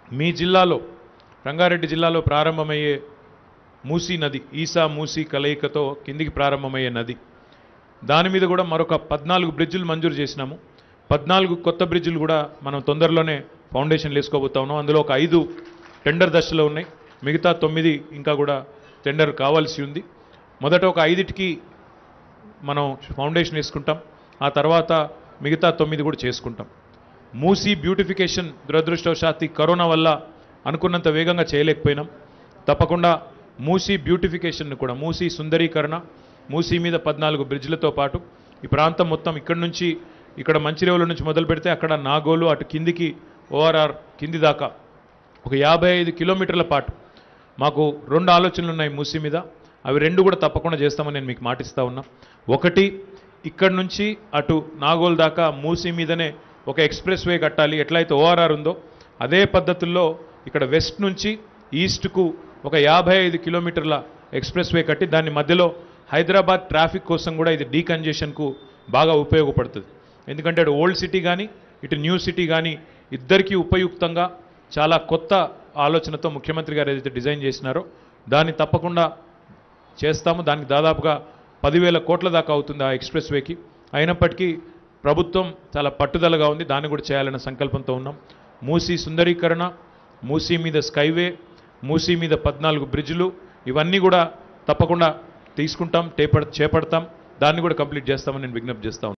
మీ జిల్లాలో రంగారెడ్డి జిల్లాలో ప్రారంభమయ్యే మూసీ నది ఈసా మూసీ కలయికతో కిందికి ప్రారంభమయ్యే నది దాని మీద కూడా మరొక పద్నాలుగు బ్రిడ్జిలు మంజూరు చేసినాము పద్నాలుగు కొత్త బ్రిడ్జిలు కూడా మనం తొందరలోనే ఫౌండేషన్లు వేసుకోబోతా ఉన్నాం అందులో ఒక ఐదు టెండర్ దశలో ఉన్నాయి మిగతా తొమ్మిది ఇంకా కూడా టెండర్ కావాల్సి ఉంది మొదట ఒక ఐదిటికి మనం ఫౌండేషన్ వేసుకుంటాం ఆ తర్వాత మిగతా తొమ్మిది కూడా చేసుకుంటాం మూసీ బ్యూటిఫికేషన్ దురదృష్టవశాత్తు ఈ కరోనా వల్ల అనుకున్నంత వేగంగా చేయలేకపోయినాం తప్పకుండా మూసీ బ్యూటిఫికేషన్ కూడా మూసీ సుందరీకరణ మూసీ మీద పద్నాలుగు బ్రిడ్జ్లతో పాటు ఈ ప్రాంతం మొత్తం ఇక్కడ నుంచి ఇక్కడ మంచిరేవుల నుంచి మొదలు పెడితే అక్కడ నాగోలు అటు కిందికి ఓఆర్ఆర్ కింది దాకా ఒక యాభై ఐదు కిలోమీటర్ల పాటు మాకు రెండు ఆలోచనలు ఉన్నాయి మూసీ మీద అవి రెండు కూడా తప్పకుండా చేస్తామని నేను మీకు మాటిస్తా ఉన్నా ఒకటి ఇక్కడ నుంచి అటు నాగోల్ దాకా మూసీ మీదనే ఒక ఎక్స్ప్రెస్ వే కట్టాలి ఎట్లయితే ఓఆర్ఆర్ ఉందో అదే పద్ధతుల్లో ఇక్కడ వెస్ట్ నుంచి ఈస్ట్కు ఒక యాభై ఐదు కిలోమీటర్ల ఎక్స్ప్రెస్ వే కట్టి దాని మధ్యలో హైదరాబాద్ ట్రాఫిక్ కోసం కూడా ఇది డీకంజెషన్కు బాగా ఉపయోగపడుతుంది ఎందుకంటే అటు ఓల్డ్ సిటీ కానీ ఇటు న్యూ సిటీ కానీ ఇద్దరికీ ఉపయుక్తంగా చాలా కొత్త ఆలోచనతో ముఖ్యమంత్రి గారు ఏదైతే డిజైన్ చేసినారో దాన్ని తప్పకుండా చేస్తాము దానికి దాదాపుగా పదివేల కోట్ల దాకా అవుతుంది ఆ ఎక్స్ప్రెస్ వేకి అయినప్పటికీ ప్రభుత్వం చాలా పట్టుదలగా ఉంది దాన్ని కూడా చేయాలనే సంకల్పంతో ఉన్నాం మూసీ సుందరీకరణ మూసీ మీద స్కైవే మూసీ మీద పద్నాలుగు బ్రిడ్జ్లు ఇవన్నీ కూడా తప్పకుండా తీసుకుంటాం చేపడతాం దాన్ని కూడా కంప్లీట్ చేస్తామని నేను విజ్ఞప్తి చేస్తా ఉన్నాను.